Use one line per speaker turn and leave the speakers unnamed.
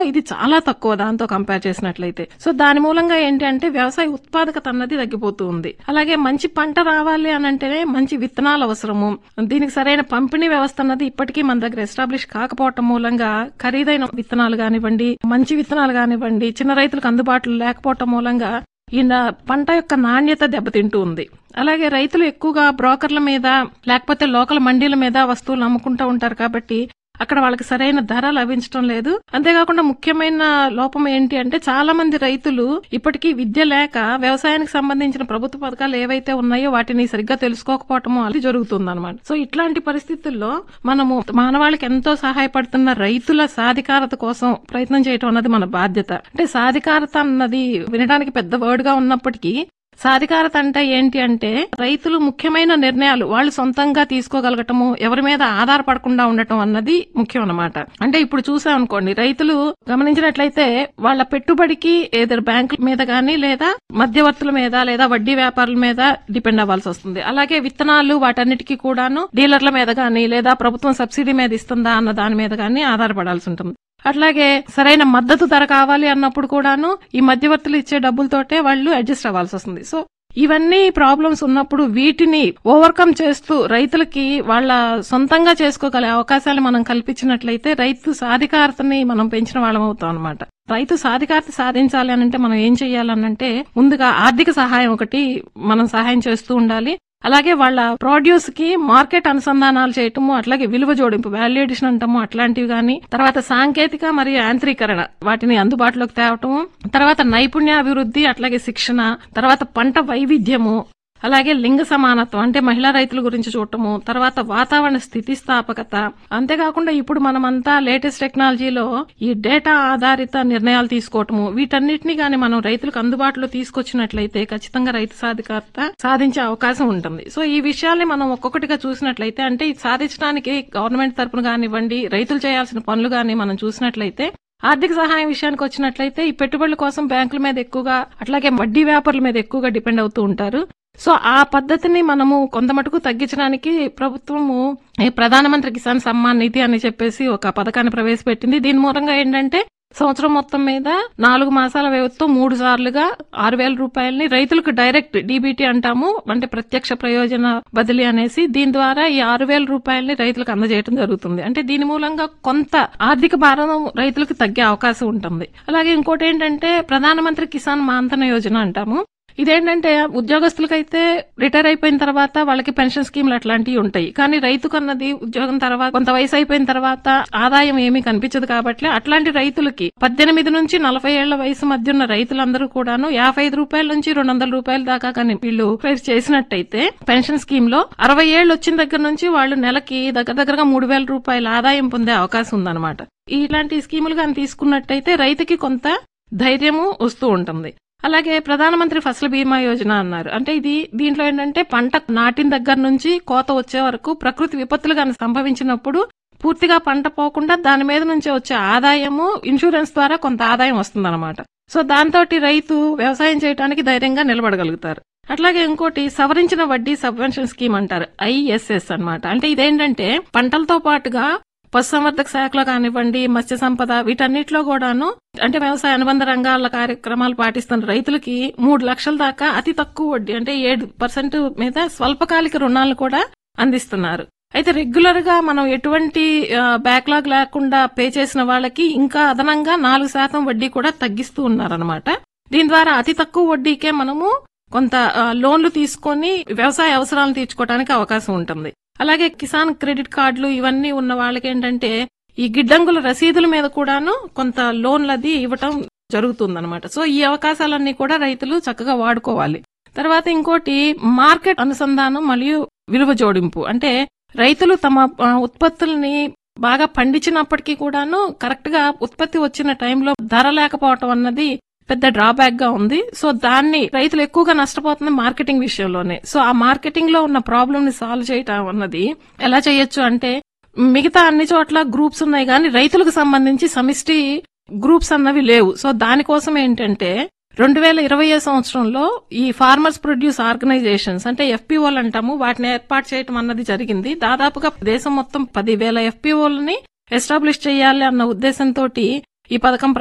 ఇది చాలా తక్కువ దాంతో కంపేర్ చేసినట్లయితే సో దాని మూలంగా ఏంటి అంటే వ్యవసాయ ఉత్పాదకత అన్నది తగ్గిపోతూ ఉంది అలాగే మంచి పంట రావాలి అని అంటేనే మంచి విత్తనాలు అవసరము దీనికి సరైన పంపిణీ వ్యవస్థ అన్నది ఇప్పటికీ మన దగ్గర ఎస్టాబ్లిష్ కాకపోవటం మూలంగా ఖరీదైన విత్తనాలు కానివ్వండి మంచి విత్తనాలు కానివ్వండి చిన్న రైతులకు అందుబాటులో లేకపోవటం మూలంగా ఈ నా- పంట యొక్క నాణ్యత దెబ్బతింటూ ఉంది అలాగే రైతులు ఎక్కువగా బ్రోకర్ల మీద లేకపోతే లోకల్ మండీల మీద వస్తువులు అమ్ముకుంటూ ఉంటారు కాబట్టి అక్కడ వాళ్ళకి సరైన ధర లభించడం లేదు అంతేకాకుండా ముఖ్యమైన లోపం ఏంటి అంటే చాలా మంది రైతులు ఇప్పటికీ విద్య లేక వ్యవసాయానికి సంబంధించిన ప్రభుత్వ పథకాలు ఏవైతే ఉన్నాయో వాటిని సరిగ్గా తెలుసుకోకపోవటము అది జరుగుతుంది సో ఇట్లాంటి పరిస్థితుల్లో మనము మానవాళికి ఎంతో సహాయపడుతున్న రైతుల సాధికారత కోసం ప్రయత్నం చేయటం అన్నది మన బాధ్యత అంటే సాధికారత అన్నది వినడానికి పెద్ద వర్డ్ గా ఉన్నప్పటికీ సాధికారత అంటే ఏంటి అంటే రైతులు ముఖ్యమైన నిర్ణయాలు వాళ్ళు సొంతంగా తీసుకోగలగటము ఎవరి మీద ఆధారపడకుండా ఉండటం అన్నది ముఖ్యం అన్నమాట అంటే ఇప్పుడు చూసాం అనుకోండి రైతులు గమనించినట్లయితే వాళ్ళ పెట్టుబడికి ఏదో బ్యాంకుల మీద గానీ లేదా మధ్యవర్తుల మీద లేదా వడ్డీ వ్యాపారుల మీద డిపెండ్ అవ్వాల్సి వస్తుంది అలాగే విత్తనాలు వాటన్నిటికీ కూడాను డీలర్ల మీద గానీ లేదా ప్రభుత్వం సబ్సిడీ మీద ఇస్తుందా అన్న దాని మీద గానీ ఆధారపడాల్సి ఉంటుంది అట్లాగే సరైన మద్దతు ధర కావాలి అన్నప్పుడు కూడాను ఈ మధ్యవర్తులు ఇచ్చే డబ్బులతోటే వాళ్ళు అడ్జస్ట్ అవ్వాల్సి వస్తుంది సో ఇవన్నీ ప్రాబ్లమ్స్ ఉన్నప్పుడు వీటిని ఓవర్కమ్ చేస్తూ రైతులకి వాళ్ళ సొంతంగా చేసుకోగల అవకాశాలు మనం కల్పించినట్లయితే రైతు సాధికారతని మనం పెంచిన వాళ్ళం అవుతాం అనమాట రైతు సాధికారత సాధించాలి అని అంటే మనం ఏం చేయాలనంటే ముందుగా ఆర్థిక సహాయం ఒకటి మనం సహాయం చేస్తూ ఉండాలి అలాగే వాళ్ళ ప్రొడ్యూస్ కి మార్కెట్ అనుసంధానాలు చేయటము అట్లాగే విలువ జోడింపు వాల్యూ ఎడిషన్ అంటాము అట్లాంటివి గాని తర్వాత సాంకేతిక మరియు యాంత్రీకరణ వాటిని అందుబాటులోకి తేవటము తర్వాత నైపుణ్యాభివృద్ధి అట్లాగే శిక్షణ తర్వాత పంట వైవిధ్యము అలాగే లింగ సమానత్వం అంటే మహిళా రైతుల గురించి చూడటము తర్వాత వాతావరణ స్థితిస్థాపకత అంతేకాకుండా ఇప్పుడు మనమంతా లేటెస్ట్ టెక్నాలజీలో ఈ డేటా ఆధారిత నిర్ణయాలు తీసుకోవటము వీటన్నిటిని గాని మనం రైతులకు అందుబాటులో తీసుకొచ్చినట్లయితే ఖచ్చితంగా రైతు సాధికారత సాధించే అవకాశం ఉంటుంది సో ఈ విషయాల్ని మనం ఒక్కొక్కటిగా చూసినట్లయితే అంటే ఇది సాధించడానికి గవర్నమెంట్ తరపున కానివ్వండి రైతులు చేయాల్సిన పనులు గాని మనం చూసినట్లయితే ఆర్థిక సహాయం విషయానికి వచ్చినట్లయితే ఈ పెట్టుబడుల కోసం బ్యాంకుల మీద ఎక్కువగా అట్లాగే వడ్డీ వ్యాపారుల మీద ఎక్కువగా డిపెండ్ అవుతూ ఉంటారు సో ఆ పద్ధతిని మనము కొంత మటుకు తగ్గించడానికి ప్రభుత్వము ఈ ప్రధానమంత్రి కిసాన్ సమ్మాన్ నిధి అని చెప్పేసి ఒక పథకాన్ని ప్రవేశపెట్టింది దీని మూలంగా ఏంటంటే సంవత్సరం మొత్తం మీద నాలుగు మాసాల వ్యవధితో మూడు సార్లుగా ఆరు వేల రూపాయలని రైతులకు డైరెక్ట్ డీబీటీ అంటాము అంటే ప్రత్యక్ష ప్రయోజన బదిలీ అనేసి దీని ద్వారా ఈ ఆరు వేల రూపాయలని రైతులకు అందజేయడం జరుగుతుంది అంటే దీని మూలంగా కొంత ఆర్థిక భారం రైతులకు తగ్గే అవకాశం ఉంటుంది అలాగే ఇంకోటి ఏంటంటే ప్రధానమంత్రి కిసాన్ మాన్ధన యోజన అంటాము ఇదేంటంటే ఉద్యోగస్తులకైతే రిటైర్ అయిపోయిన తర్వాత వాళ్ళకి పెన్షన్ స్కీమ్లు అట్లాంటివి ఉంటాయి కానీ రైతుకు అన్నది ఉద్యోగం తర్వాత కొంత వయసు అయిపోయిన తర్వాత ఆదాయం ఏమీ కనిపించదు కాబట్టి అట్లాంటి రైతులకి పద్దెనిమిది నుంచి నలభై ఏళ్ల వయసు మధ్య ఉన్న రైతులందరూ కూడాను యాభై ఐదు రూపాయల నుంచి రెండు వందల రూపాయల దాకా కానీ వీళ్ళు అప్లై చేసినట్టయితే పెన్షన్ స్కీమ్ లో అరవై ఏళ్ళు వచ్చిన దగ్గర నుంచి వాళ్ళు నెలకి దగ్గర దగ్గరగా మూడు వేల రూపాయల ఆదాయం పొందే అవకాశం ఉందన్నమాట ఇలాంటి స్కీములు కానీ తీసుకున్నట్టయితే రైతుకి కొంత ధైర్యము వస్తూ ఉంటుంది అలాగే ప్రధానమంత్రి ఫసల్ బీమా యోజన అన్నారు అంటే ఇది దీంట్లో ఏంటంటే పంట నాటిన దగ్గర నుంచి కోత వచ్చే వరకు ప్రకృతి విపత్తులు కానీ సంభవించినప్పుడు పూర్తిగా పంట పోకుండా దాని మీద నుంచి వచ్చే ఆదాయము ఇన్సూరెన్స్ ద్వారా కొంత ఆదాయం వస్తుందన్నమాట సో దాంతో రైతు వ్యవసాయం చేయడానికి ధైర్యంగా నిలబడగలుగుతారు అట్లాగే ఇంకోటి సవరించిన వడ్డీ సబ్వెన్షన్ స్కీమ్ అంటారు ఐఎస్ఎస్ అన్నమాట అంటే ఇదేంటంటే పంటలతో పాటుగా పశుసంవర్ధక శాఖలో కానివ్వండి మత్స్య సంపద వీటన్నిటిలో కూడాను అంటే వ్యవసాయ అనుబంధ రంగాల కార్యక్రమాలు పాటిస్తున్న రైతులకి మూడు లక్షల దాకా అతి తక్కువ వడ్డీ అంటే ఏడు పర్సెంట్ మీద స్వల్పకాలిక రుణాలను కూడా అందిస్తున్నారు అయితే రెగ్యులర్ గా మనం ఎటువంటి బ్యాక్లాగ్ లేకుండా పే చేసిన వాళ్ళకి ఇంకా అదనంగా నాలుగు శాతం వడ్డీ కూడా తగ్గిస్తూ ఉన్నారనమాట దీని ద్వారా అతి తక్కువ వడ్డీకే మనము కొంత ఆ, లోన్లు తీసుకొని వ్యవసాయ అవసరాలను తీర్చుకోవడానికి అవకాశం ఉంటుంది అలాగే కిసాన్ క్రెడిట్ కార్డులు ఇవన్నీ ఉన్న వాళ్ళకి ఏంటంటే ఈ గిడ్డంగుల రసీదుల మీద కూడాను కొంత లోన్లు అది ఇవ్వటం జరుగుతుందన్నమాట సో ఈ అవకాశాలన్నీ కూడా రైతులు చక్కగా వాడుకోవాలి తర్వాత ఇంకోటి మార్కెట్ అనుసంధానం మరియు విలువ జోడింపు అంటే రైతులు తమ ఆ, ఉత్పత్తుల్ని బాగా పండించినప్పటికీ కూడాను కరెక్ట్ గా ఉత్పత్తి వచ్చిన టైంలో ధర లేకపోవటం అన్నది పెద్ద డ్రాబ్యాక్ గా ఉంది సో దాన్ని రైతులు ఎక్కువగా నష్టపోతుంది మార్కెటింగ్ విషయంలోనే సో ఆ మార్కెటింగ్ లో ఉన్న ప్రాబ్లమ్ ని సాల్వ్ చేయటం అన్నది ఎలా చేయొచ్చు అంటే మిగతా అన్ని చోట్ల గ్రూప్స్ ఉన్నాయి కానీ రైతులకు సంబంధించి సమిష్టి గ్రూప్స్ అన్నవి లేవు సో దానికోసం ఏంటంటే రెండు వేల ఇరవై సంవత్సరంలో ఈ ఫార్మర్స్ ప్రొడ్యూస్ ఆర్గనైజేషన్స్ అంటే ఎఫ్పిఓలు అంటాము వాటిని ఏర్పాటు చేయడం అన్నది జరిగింది దాదాపుగా దేశం మొత్తం పదివేల ఎఫ్పిఓలని ఎస్టాబ్లిష్ చేయాలి అన్న ఉద్దేశంతో ఈ పథకం